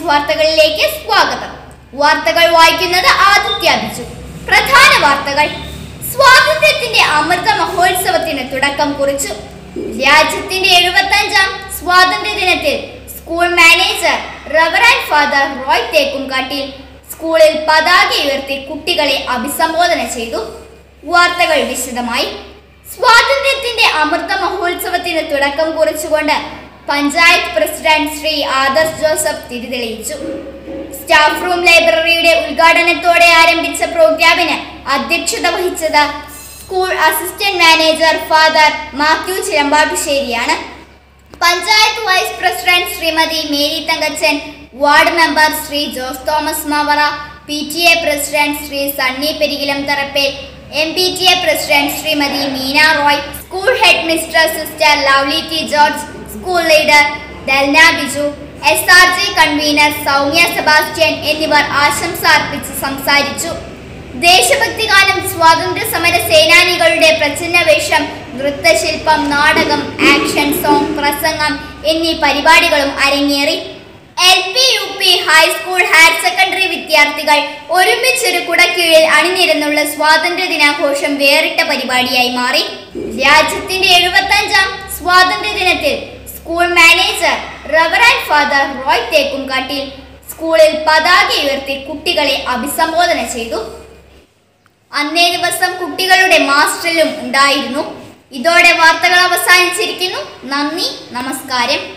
വാർത്തകളിലേക്ക് സ്വാഗതം വാർത്തകൾ വായിക്കുന്നത് ആദിത്യ ബിജു പ്രധാന വാർത്തകൾ സ്വാതന്ത്ര്യത്തിന്റെ അമൃത മഹോത്സവത്തിന് തുടക്കം കുറിച്ചു രാജ്യത്തിന്റെ എഴുപത്തഞ്ചാം സ്വാതന്ത്ര്യ ദിനത്തിൽ school manager reverend father Roy Thekkumkattil സ്കൂളിൽ പതാക ഉയർത്തി കുട്ടികളെ അഭിസംബോധന ചെയ്തു വാർത്തകൾ വിശദമായി സ്വാതന്ത്ര്യത്തിന്റെ അമൃത മഹോത്സവത്തിന് തുടക്കം കുറിച്ചുകൊണ്ട് പഞ്ചായത്ത് പ്രസിഡന്റ് ശ്രീ ആദർശ് ജോസഫ് തിരിതെളിയിച്ചു സ്റ്റാഫ് റൂം ലൈബ്രറിയുടെ ഉദ്ഘാടനത്തോടെ ആരംഭിച്ച പ്രോഗ്രാമിന് അധ്യക്ഷത വഹിച്ചത് school assistant manager father Mathew ചിലമ്പാട്ടുശ്ശേരിയാണ് panchayat vice president Shrimati Mary Thankachan ward member Shri Jose Thomas Mavara P T A president Shri Sunny Perikilam Tharappel M P T A president Shrimati Meena Roy school head mister sister Lovely T George school leader Delna Biju S R G convenor Soumya Sebastian എന്നിവർ ആശംസ അർപ്പിച്ച് സംസാരിച്ചു ദേശഭക്തി ഗാനം സ്വാതന്ത്ര്യ സമര സേനാനികളുടെ പ്രച്ഛന്ന വേഷം നൃത്തശില്പം നാടകം ആക്ഷൻ സോങ് പ്രസംഗം എന്നീ പരിപാടികളും അരങ്ങേറി L P U P high school higher secondary വിദ്യാർത്ഥികൾ ഒരുമിച്ചൊരു കുടക്കീഴിൽ അണിനിരന്നുള്ള സ്വാതന്ത്ര്യ ദിനാഘോഷം വേറിട്ട പരിപാടിയായി മാറി രാജ്യത്തിന്റെ എഴുപത്തഞ്ചാം സ്വാതന്ത്ര്യ ദിനത്തിൽ school manager reverend father Roy Thekkumkattil സ്കൂളിൽ പതാക ഉയർത്തി കുട്ടികളെ അഭിസംബോധന ചെയ്തു അന്നേ ദിവസം കുട്ടികളുടെ മാസ്റ്ററിലും ഉണ്ടായിരുന്നു ഇതോടെ വാർത്തകൾ അവസാനിച്ചിരിക്കുന്നു നന്ദി നമസ്കാരം